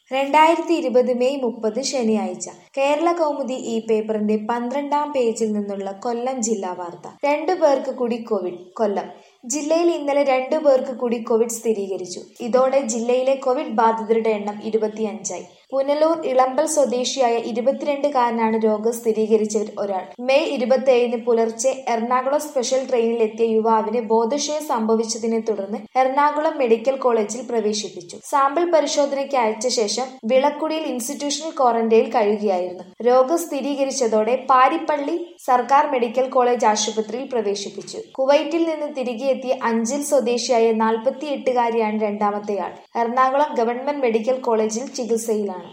രണ്ടായിരത്തി ഇരുപത് മെയ് മുപ്പത് ശനിയാഴ്ച കേരള കൗമുദി ഈ പേപ്പറിന്റെ പന്ത്രണ്ടാം പേജിൽ നിന്നുള്ള കൊല്ലം ജില്ലാ വാർത്ത രണ്ടു പേർക്ക് കൂടി കോവിഡ് കൊല്ലം ജില്ലയിൽ ഇന്നലെ രണ്ടു പേർക്ക് കൂടി കോവിഡ് സ്ഥിരീകരിച്ചു ഇതോടെ ജില്ലയിലെ കോവിഡ് ബാധിതരുടെ എണ്ണം ഇരുപത്തിയഞ്ചായി പുനലൂർ ഇളമ്പൽ സ്വദേശിയായ ഇരുപത്തിരണ്ടുകാരനാണ് രോഗം സ്ഥിരീകരിച്ചവർ ഒരാൾ മെയ് ഇരുപത്തിയേഴിന് പുലർച്ചെ എറണാകുളം സ്പെഷ്യൽ ട്രെയിനിലെത്തിയ യുവാവിന് ബോധക്ഷയം സംഭവിച്ചതിനെ തുടർന്ന് എറണാകുളം മെഡിക്കൽ കോളേജിൽ പ്രവേശിപ്പിച്ചു സാമ്പിൾ പരിശോധനയ്ക്ക് അയച്ച ശേഷം വിളക്കുടിയിൽ ഇൻസ്റ്റിറ്റ്യൂഷണൽ ക്വാറന്റൈനിൽ കഴിയുകയായിരുന്നു രോഗം സ്ഥിരീകരിച്ചതോടെ പാരിപ്പള്ളി സർക്കാർ മെഡിക്കൽ കോളേജ് ആശുപത്രിയിൽ പ്രവേശിപ്പിച്ചു കുവൈറ്റിൽ നിന്ന് തിരികെ എത്തിയ അഞ്ചൽ സ്വദേശിയായ നാൽപ്പത്തിയെട്ടുകാരിയാണ് രണ്ടാമത്തെയാൾ എറണാകുളം ഗവൺമെന്റ് മെഡിക്കൽ കോളേജിൽ ചികിത്സയിലാണ്